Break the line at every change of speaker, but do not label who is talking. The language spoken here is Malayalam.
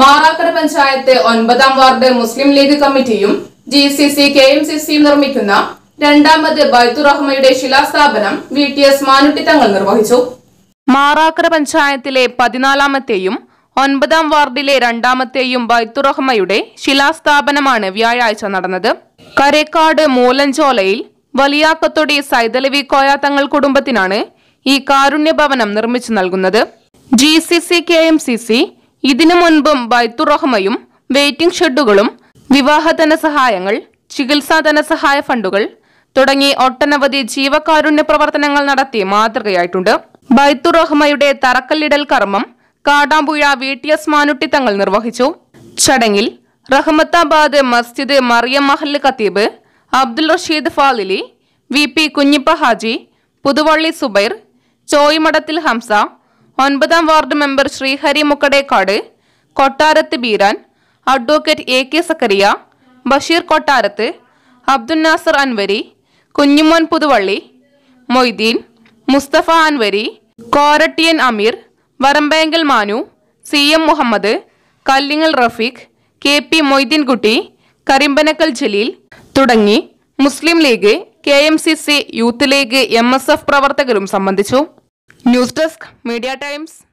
മാറാക്കര പഞ്ചായത്ത് ഒൻപതാം വാർഡ് മുസ്ലിം ലീഗ് കമ്മിറ്റിയും G C C K M C സിയും നിർമ്മിക്കുന്ന രണ്ടാമത് ബൈത്തുറഹ്മയുടെ ശിലാസ്ഥാപനം V T S Manutty Thangal നിർവഹിച്ചു മാറാക്കര പഞ്ചായത്തിലെ പതിനാലാമത്തെയും ഒൻപതാം വാർഡിലെ രണ്ടാമത്തെയും ബൈത്തുറഹ്മയുടെ ശിലാസ്ഥാപനമാണ് വ്യാഴാഴ്ച നടന്നത് കരേക്കാട് മൂലഞ്ചോലയിൽ വലിയാക്കത്തൊടി സൈതലവി കോയ തങ്ങൾ കുടുംബത്തിനാണ് ഈ കാരുണ്യ ഭവനം നിർമ്മിച്ചു നൽകുന്നത് G C C K M C C ഇതിനു മുൻപും ബൈത്തുറഹ്മയും വെയിറ്റിംഗ് ഷെഡുകളും വിവാഹ ധനസഹായങ്ങൾ ചികിത്സാ ധനസഹായ ഫണ്ടുകൾ തുടങ്ങി ഒട്ടനവധി ജീവകാരുണ്യ പ്രവർത്തനങ്ങൾ നടത്തി മാതൃകയായിട്ടുണ്ട് ബൈത്തുറഹ്മയുടെ തറക്കല്ലിടൽ കർമ്മം Kadampuzha V T S Manutty Thangal നിർവഹിച്ചു ചടങ്ങിൽ റഹ്മത്താബാദ് മസ്ജിദ് മറിയം മഹല്ല് ഖത്തീബ് അബ്ദുൽ റഷീദ് ഫാലിലി വി പി കുഞ്ഞിപ്പ ഹാജി പുതുവള്ളി സുബൈർ ചോയ്മഠത്തിൽ ഹംസ ഒൻപതാം ward member Sreehari Mukkadekkad Kottarath Beeran advocate A K Zakariya Basheer Kottarath Abdul Nasar Anwari Kunjumon Puthuvalli Moideen Musthafa Anwari Korattiyan Ameer Varambenkal Manu C M Muhammad Kallingal Rafeeq K P Moideenkutty Karimpanakkal Jaleel തുടങ്ങി Muslim League K M C C youth League M S F പ്രവർത്തകരും സംബന്ധിച്ചു ന്യൂസ് ഡെസ്ക് മീഡിയ ടൈംസ്